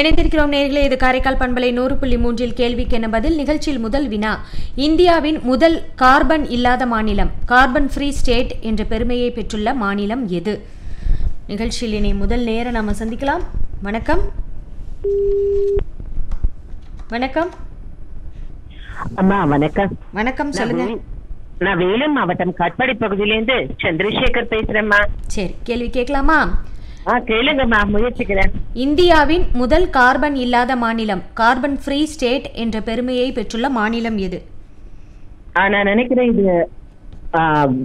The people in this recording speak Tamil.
இணைந்திருக்கிறோம் நேர்களே இது காரைக்கால் பண்பலை நூறு புள்ளி மூன்றில் கேள்விக்கு என்ன பதில் நிகழ்ச்சியில் முதல் வினா இந்தியாவின் முதல் கார்பன் இல்லாத மாநிலம் கார்பன் ஃப்ரீ ஸ்டேட் என்ற பெருமையை பெற்றுள்ள மாநிலம் எது நிகழ்ச்சியில் இனி முதல் நேரம் நாம சந்திக்கலாம் வணக்கம் வணக்கம் அம்மா வணக்கம் வணக்கம் சொல்லுங்க நான் வே- நான் வேலூர் மாவட்டம் காட்பாடி பகுதியிலேருந்து சந்திரசேகர் பேசுறேம்மா சரி கேள்வி கேட்கலாமா ஆ கேளுங்கம்மா முயற்சிக்கிறேன் இந்தியாவின் முதல் கார்பன் இல்லாத மாநிலம் கார்பன் ஃப்ரீ ஸ்டேட் என்ற பெருமையை பெற்றுள்ள மாநிலம் எது ஆ, நான் நினைக்கிறேன் இது ஆ,